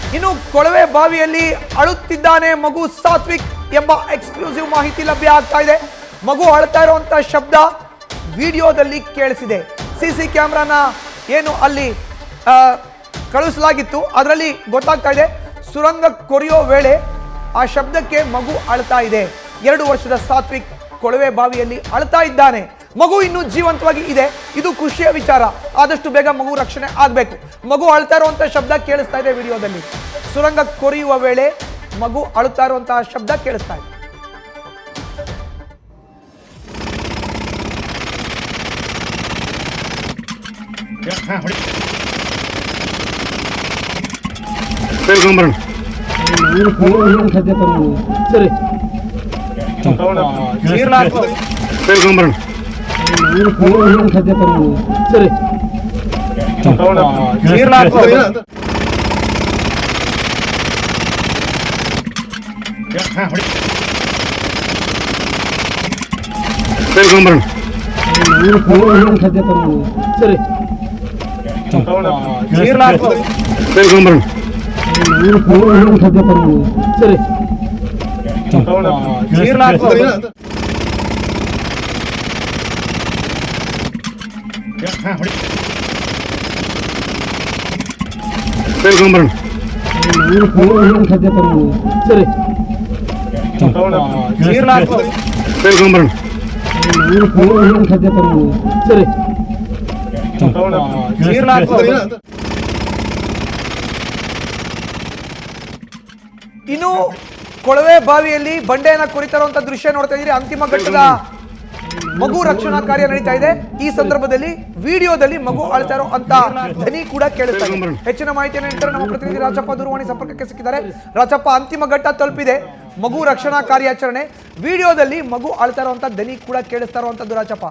ಇನ್ನು ಕೊಳವೆ ಬಾವಿಯಲ್ಲಿ ಅಳುತ್ತಿದ್ದಾನೆ ಮಗು ಸಾತ್ವಿಕ್ ಎಂಬ ಎಕ್ಸ್ಕ್ಲೂಸಿವ್ ಮಾಹಿತಿ ಲಭ್ಯ ಆಗ್ತಾ ಇದೆ ಮಗು ಅಳ್ತಾ ಇರುವಂತ ಶಬ್ದ ವಿಡಿಯೋದಲ್ಲಿ ಕೇಳಿಸಿದೆ ಸಿ ಸಿ ಕ್ಯಾಮ್ರಾನ ಏನು ಅಲ್ಲಿ ಆ, ಕಳುಹಿಸಲಾಗಿತ್ತು ಅದರಲ್ಲಿ ಗೊತ್ತಾಗ್ತಾ ಇದೆ ಸುರಂಗ ಕೊರೆಯೋ ವೇಳೆ ಆ ಶಬ್ದಕ್ಕೆ ಮಗು ಅಳ್ತಾ ಇದೆ ಎರಡು ವರ್ಷದ ಸಾತ್ವಿಕ್ ಕೊಳವೆ ಬಾವಿಯಲ್ಲಿ ಅಳ್ತಾ ಇದ್ದಾನೆ ಮಗು ಇನ್ನೂ ಜೀವಂತವಾಗಿ ಇದೆ ಇದು ಖುಷಿಯ ವಿಚಾರ ಆದಷ್ಟು ಬೇಗ ಮಗು ರಕ್ಷಣೆ ಆಗಬೇಕು ಮಗು ಅಳ್ತಾ ಇರುವಂತಹ ಶಬ್ದ ಕೇಳಿಸ್ತಾ ಇದೆ ವಿಡಿಯೋದಲ್ಲಿ ಸುರಂಗ ಕೊರೆಯುವ ವೇಳೆ ಮಗು ಅಳುತ್ತಾ ಇರುವಂತಹ ಶಬ್ದ ಕೇಳಿಸ್ತಾ ಇದೆ ಹೇಳ್ಕೊಂಬರೋಣ ಸರಿ ಹೇಳ್ಕೊಂಬರೋಣ ಸರಿ ಹೇಳ್ಕೊಂಬರೋಣ ಸರಿ ಹೇಳ್ಕೊಂಬರೋಣ ಸರಿ ಹೇಳ್ಕೊಂಬರೋಣ ಸರಿ ಹೇಳ್ಕೊಂಬರೋಣ ಸರಿ ಇನ್ನು ಕೊಳವೆ ಬಾವಿಯಲ್ಲಿ ಬಂಡೆಯನ್ನ ಕುರಿತಾ ಇರುವಂತ ದೃಶ್ಯ ನೋಡ್ತಾ ಇದ್ದೀರಿ ಅಂತಿಮ ಘಟ್ಟದ ಮಗು ರಕ್ಷಣಾ ಕಾರ್ಯ ನಡೀತಾ ಇದೆ ಈ ಸಂದರ್ಭದಲ್ಲಿ ವಿಡಿಯೋದಲ್ಲಿ ಮಗು ಅಳ್ತಾ ಇರೋ ಅಂತ ಧ್ವನಿ ಕೂಡ ಕೇಳಿಸ್ತಾ ಇದೆ ಹೆಚ್ಚಿನ ಮಾಹಿತಿಯನ್ನು ನೀಡ್ತಾರೆ ನಮ್ಮ ಪ್ರತಿನಿಧಿ ರಾಜಪ್ಪ ದೂರವಾಣಿ ಸಂಪರ್ಕಕ್ಕೆ ಸಿಕ್ಕಿದ್ದಾರೆ ರಾಜಪ್ಪ ಅಂತಿಮ ಘಟ್ಟ ತಲುಪಿದೆ ಮಗು ರಕ್ಷಣಾ ಕಾರ್ಯಾಚರಣೆ ವಿಡಿಯೋದಲ್ಲಿ ಮಗು ಅಳ್ತಾ ಇರುವಂತ ಧ್ವನಿ ಕೂಡ ಕೇಳಿಸ್ತಾ ಇರುವಂತದ್ದು ರಾಜಪ್ಪ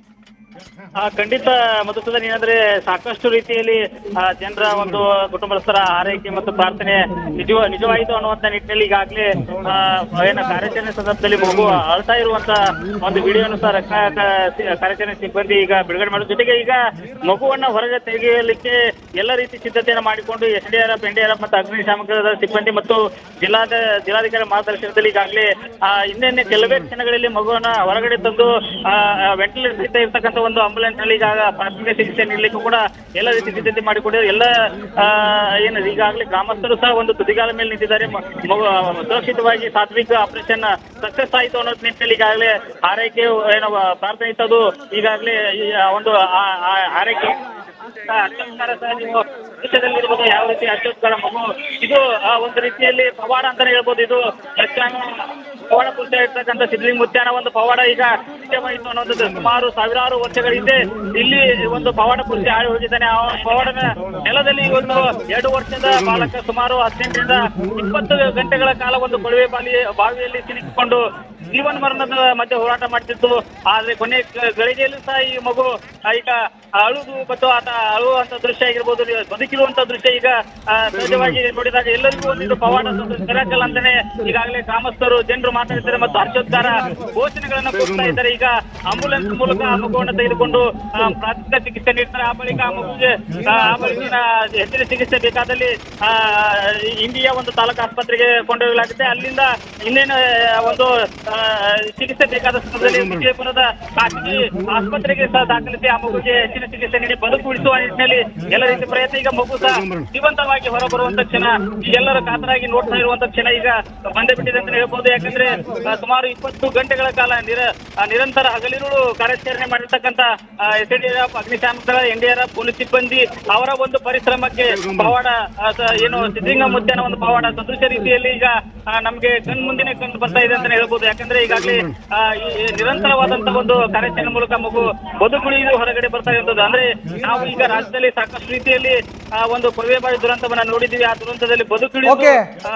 ಆ, ಖಂಡಿತ ಮಧುಸೂದನ್ ಏನಂದ್ರೆ ಸಾಕಷ್ಟು ರೀತಿಯಲ್ಲಿ ಆ, ಜನರ ಒಂದು ಕುಟುಂಬಸ್ಥರ ಆರೈಕೆ ಮತ್ತು ಪ್ರಾರ್ಥನೆ ನಿಜವ ನಿಜವಾಯಿತು ಅನ್ನುವಂತ ನಿಟ್ಟಿನಲ್ಲಿ ಈಗಾಗಲೇ ಆ, ಏನು ಕಾರ್ಯಾಚರಣೆ ಸಂದರ್ಭದಲ್ಲಿ ಮಗು ಅಳ್ತಾ ಇರುವಂತ ಒಂದು ವಿಡಿಯೋನು ಸಹ ರಕ್ಷಣಾ ಕ- ಸಿ- ಕಾರ್ಯಾಚರಣೆ ಸಿಬ್ಬಂದಿ ಈಗ ಬಿಡುಗಡೆ ಮಾಡೋದ್ರ ಜೊತೆಗೆ ಈಗ ಮಗುವನ್ನ ಹೊರಗೆ ತೆಗೆಯಲಿಕ್ಕೆ ಎಲ್ಲ ರೀತಿ ಸಿದ್ಧತೆಯನ್ನು ಮಾಡಿಕೊಂಡು S D R F N D R F ಮತ್ತು ಅಗ್ನಿಶಾಮಕ ಸಿಬ್ಬಂದಿ ಮತ್ತು ಜಿಲ್ಲಾದ ಜಿಲ್ಲಾಧಿಕಾರಿ ಮಾರ್ಗದರ್ಶನದಲ್ಲಿ ಈಗಾಗಲೇ ಆ, ಇನ್ನೇನೆ ಕೆಲವೇ ಕ್ಷಣಗಳಲ್ಲಿ ಮಗುವನ್ನ ಹೊರಗಡೆ ತಂದು ವೆಂಟಿಲೇಟರ್ ಸಹಿತ ಇರ್ತಕ್ಕಂಥ ಒಂದು ಆಂಬುಲೆನ್ಸ್ ನಲ್ಲಿ ಈಗ ಪ್ರಾಥಮಿಕ ಚಿಕಿತ್ಸೆ ನೀಡಲಿಕ್ಕೂ ಕೂಡ ಎಲ್ಲ ರೀತಿ ಸಿದ್ಧತೆ ಮಾಡಿಕೊಂಡಿದ್ದಾರೆ ಎಲ್ಲ ಆ, ಏನು ಈಗಾಗಲೇ ಗ್ರಾಮಸ್ಥರು ಸಹ ಒಂದು ತುದಿಗಾಲ ಮೇಲೆ ನಿಂತಿದ್ದಾರೆ ಮ- ಮಗು ಸುರಕ್ಷಿತವಾಗಿ ಸಾತ್ವಿಕ ಆಪರೇಷನ್ ಸಕ್ಸಸ್ ಆಯಿತು ಅನ್ನೋ ನಿಟ್ಟಿನಲ್ಲಿ ಈಗಾಗಲೇ ಆರೈಕೆ ಏನು ಪ್ರಾರ್ಥನೆ ಇತ್ತದು ಈಗಾಗಲೇ ಈ ಒಂದು ಆ- ಆ- ಆರೈಕೆ ಅತ್ಯುತ್ಕಾರ ಸಹ ನೀವು ದೃಶ್ಯದಲ್ಲಿರ್ಬೋದು ಯಾವ ರೀತಿ ಅತ್ಯುತ್ಕಾರ ಮಗು ಇದು ಆ, ಒಂದು ರೀತಿಯಲ್ಲಿ ಪವಾಡ ಅಂತಾನೆ ಹೇಳ್ಬೋದು ಇದು ಯಕ್ಷಗಾನ ಪವಾಡ ಪುರುಷ ಇರ್ತಕ್ಕಂಥ ಸಿದ್ಧಲಿಂಗ ಉದ್ಯಾನ ಒಂದು ಪವಾಡ ಈಗ ನಿತ್ಯವಾಯಿತು ಅನ್ನೋದು ಸುಮಾರು ಸಾವಿರಾರು ವರ್ಷಗಳ ಹಿಂದೆ ಇಲ್ಲಿ ಒಂದು ಪವಾಡ ಪುರುಷ ಆಳಿ ಹೋಗಿದ್ದಾನೆ ಆ ಪವಾಡನ ನೆಲದಲ್ಲಿ ಒಂದು ಎರಡು ವರ್ಷದ ಬಾಲಕ ಸುಮಾರು ಹದಿನೆಂಟರಿಂದ ಇಪ್ಪತ್ತು ಗಂಟೆಗಳ ಕಾಲ ಒಂದು ಕೊಳವೆ ಬಾವಿ ಬಾವಿಯಲ್ಲಿ ಸಿಲುಕಿಕೊಂಡು ಜೀವನ ಮರಣದ ಮಧ್ಯೆ ಹೋರಾಟ ಮಾಡ್ತಿತ್ತು ಆದ್ರೆ ಕೊನೆ ಗ- ಗಳಿಗೆಯಲ್ಲೂ ಸಹ ಈ ಮಗು ಆ, ಈಗ ಅಳುದು ಮತ್ತು ಆತ ಅಳುವಂತ ದೃಶ್ಯ ಆಗಿರ್ಬೋದು ಬದುಕಿರುವಂತ ದೃಶ್ಯ ಈಗ ಆ, ಸಹಜವಾಗಿ ನೋಡಿದಾಗ ಎಲ್ಲರಿಗೂ ಒಂದಿಷ್ಟು ಪವಾಡ ಕರಾಕಲ್ ಅಂತಾನೆ ಈಗಾಗಲೇ ಗ್ರಾಮಸ್ಥರು ಜನರು ಮಾತಾಡ್ತಾರೆ ಮತ್ತು ಹರ್ಷೋದ್ಗಾರ ಘೋಷಣೆಗಳನ್ನ ಕೂಗ್ತಾ ಇದ್ದಾರೆ ಈಗ ಆಂಬುಲೆನ್ಸ್ ಮೂಲಕ ಆ ಮಗುವನ್ನು ತೆಗೆದುಕೊಂಡು ಆ, ಪ್ರಾಥಮಿಕ ಚಿಕಿತ್ಸೆ ನೀಡ್ತಾರೆ ಆ ಬಳಿಕ ಆ ಮಗುವಿಗೆ ಆ ಆ ಬಳಿಕ ಹೆಚ್ಚಿನ ಚಿಕಿತ್ಸೆ ಬೇಕಾದಲ್ಲಿ ಆ, ಇಂಡಿಯಾ ಒಂದು ತಾಲೂಕು ಆಸ್ಪತ್ರೆಗೆ ಕೊಂಡೊಯ್ಯಲಾಗುತ್ತೆ ಅಲ್ಲಿಂದ ಇನ್ನೇನು ಆ, ಒಂದು ಆ, ಚಿಕಿತ್ಸೆ ಬೇಕಾದ ಸಂದರ್ಭದಲ್ಲಿ ವಿಜಯಪುರದ ಖಾಸಗಿ ಆಸ್ಪತ್ರೆಗೆ ಸಹ ದಾಖಲಿಸಿ ಆ ಮಗುಗೆ ಹೆಚ್ಚಿನ ಚಿಕಿತ್ಸೆ ನೀಡಿ ಬದುಕು ಉಳಿಸುವ ನಿಟ್ಟಿನಲ್ಲಿ ಎಲ್ಲ ರೀತಿ ಪ್ರಯತ್ನ ಈಗ ಮಗು ಸಹ ಜೀವಂತವಾಗಿ ಹೊರಬರುವಂತ ಕ್ಷಣ ಎಲ್ಲರೂ ಕಾತರಾಗಿ ನೋಡ್ತಾ ಇರುವಂತ ಕ್ಷಣ ಈಗ ಬಂದೇ ಬಿಟ್ಟಿದೆ ಅಂತ ಹೇಳ್ಬೋದು ಯಾಕಂದ್ರೆ ಆ, ಸುಮಾರು ಇಪ್ಪತ್ತು ಗಂಟೆಗಳ ಕಾಲ ನಿರ ಆ, ನಿರಂತರ ಹಗಲಿರುಳು ಕಾರ್ಯಾಚರಣೆ ಮಾಡಿರ್ತಕ್ಕಂಥ ಎಸ್ ಡಿ ಆರ್ ಎಫ್ ಅಗ್ನಿಶಾಮಕ N D R F police ಸಿಬ್ಬಂದಿ ಅವರ ಒಂದು ಪರಿಶ್ರಮಕ್ಕೆ ಪವಾಡ ಆ, ಸ- ಏನು ಸಿದ್ಧಲಿಂಗ ಉದ್ಯಾನ ಒಂದು ಪವಾಡ ಸದೃಶ ರೀತಿಯಲ್ಲಿ ಈಗ ಆ, ನಮ್ಗೆ ಕಣ್ ಮುಂದಿನ ಕಂಡು ಬರ್ತಾ ಇದೆ ಅಂತ ಹೇಳ್ಬೋದು ಯಾಕಂದ್ರೆ ಈಗಾಗಲೇ ಆ, ಈ ನಿರಂತರವಾದಂತ ಒಂದು ಕಾರ್ಯಾಚರಣೆ ಮೂಲಕ ಮಗು ಬದುಕುಳಿದು ಹೊರಗಡೆ ಬರ್ತಾ ಇರೋದು ಅಂದ್ರೆ ನಾವು ಈಗ ರಾಜ್ಯದಲ್ಲಿ ಸಾಕಷ್ಟು ರೀತಿಯಲ್ಲಿ ಆ, ಒಂದು ಕೊಳವೆ ಬಾವಿ ದುರಂತವನ್ನ ನೋಡಿದೀವಿ ಆ ದುರಂತದಲ್ಲಿ ಬದುಕುಳಿದು Okay. ಆ,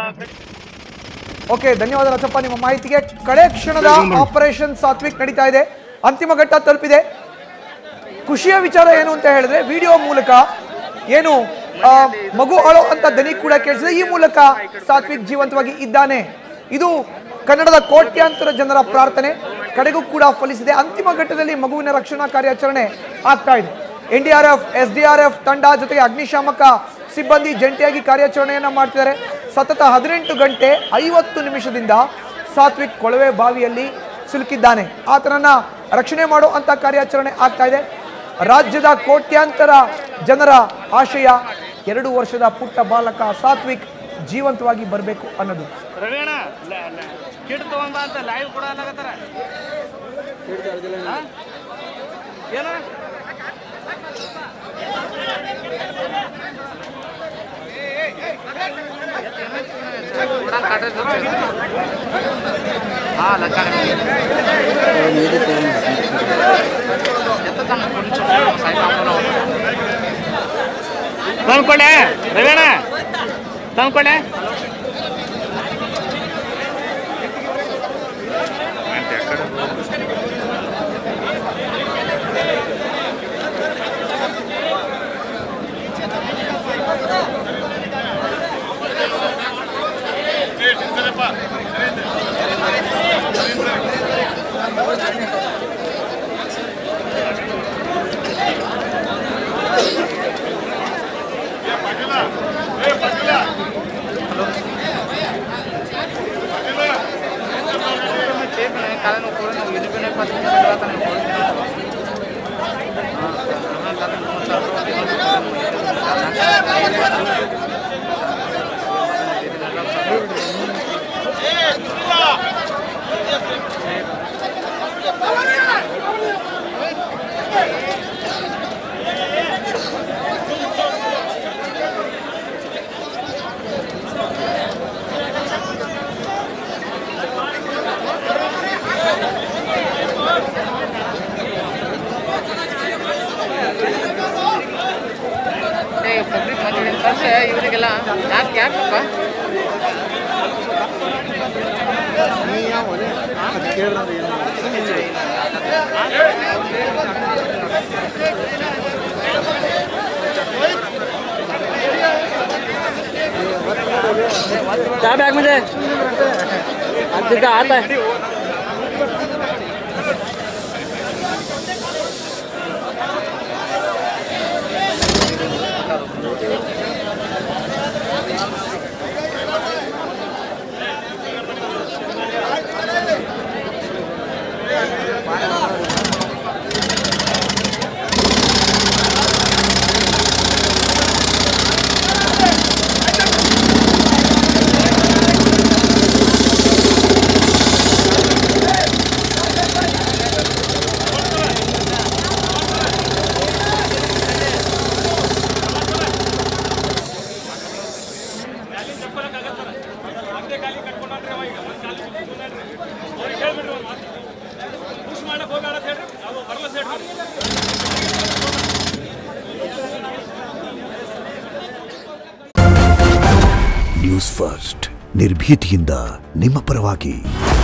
ಓಕೆ ಧನ್ಯವಾದ ರಚಪ್ಪ ನಿಮ್ಮ ಮಾಹಿತಿಗೆ ಕಡೆ ಕ್ಷಣದ ಆಪರೇಷನ್ ಸಾತ್ವಿಕ್ ನಡೀತಾ ಇದೆ ಅಂತಿಮ ಘಟ್ಟ ತಲುಪಿದೆ ಖುಷಿಯ ವಿಚಾರ ಏನು ಅಂತ ಹೇಳಿದ್ರೆ ವಿಡಿಯೋ ಮೂಲಕ ಏನು ಆ, ಮಗು ಅಳೋ ಅಂತ ದನಿ ಕೂಡ ಕೇಳಿಸಿದೆ ಈ ಮೂಲಕ ಸಾತ್ವಿಕ್ ಜೀವಂತವಾಗಿ ಇದ್ದಾನೆ ಇದು ಕನ್ನಡದ ಕೋಟ್ಯಾಂತರ ಜನರ ಪ್ರಾರ್ಥನೆ ಕಡೆಗೂ ಕೂಡ ಫಲಿಸಿದೆ ಅಂತಿಮ ಘಟ್ಟದಲ್ಲಿ ಮಗುವಿನ ರಕ್ಷಣಾ ಕಾರ್ಯಾಚರಣೆ ಆಗ್ತಾ ಇದೆ ಎನ್ಡಿಆರ್ಎಫ್ ಎಸ್ಡಿಆರ್ಎಫ್ ತಂಡ ಜೊತೆಗೆ ಅಗ್ನಿಶಾಮಕ ಸಿಬ್ಬಂದಿ ಜಂಟಿಯಾಗಿ ಕಾರ್ಯಾಚರಣೆಯನ್ನ ಮಾಡ್ತಿದ್ದಾರೆ ಸತತ ಹದಿನೆಂಟು ಗಂಟೆ ಐವತ್ತು ನಿಮಿಷದಿಂದ ಸಾತ್ವಿಕ್ ಕೊಳವೆ ಬಾವಿಯಲ್ಲಿ ಸಿಲುಕಿದ್ದಾನೆ ಆತನನ್ನ ರಕ್ಷಣೆ ಮಾಡುವಂತ ಕಾರ್ಯಾಚರಣೆ ಆಗ್ತಾ ಇದೆ ರಾಜ್ಯದ ಕೋಟ್ಯಾಂತರ ಜನರ ಆಶಯ ಎರಡು ವರ್ಷದ ಪುಟ್ಟ ಬಾಲಕ ಸಾತ್ವಿಕ್ ಜೀವಂತವಾಗಿ ಬರಬೇಕು ಅನ್ನೋದು ರವಿಯಣ್ಣ ಕಿಟ್ ತಗೊಂಬ ಅಂತ ಲೈವ್ ಕೂಡ ಅನ್ನಾಗತ್ತಾರ ಏನ ತಂದ್ಕೊಳ್ಳೆ ರವಿಯಣ್ಣ ತಂದ್ಕೊಳ್ಳೆ ಪಬ್ಲಿಕ್ ಮದುವೆ ಕಳ್ಸಿ ಇವರಿಗೆಲ್ಲ ಯಾಕೆ ಯಾಕಪ್ಪ क्या बैग में दे आते आता है ನ್ಯೂಸ್ ಫಸ್ಟ್ ನಿರ್ಭೀತಿಯಿಂದ ನಿಮ್ಮ ಪರವಾಗಿ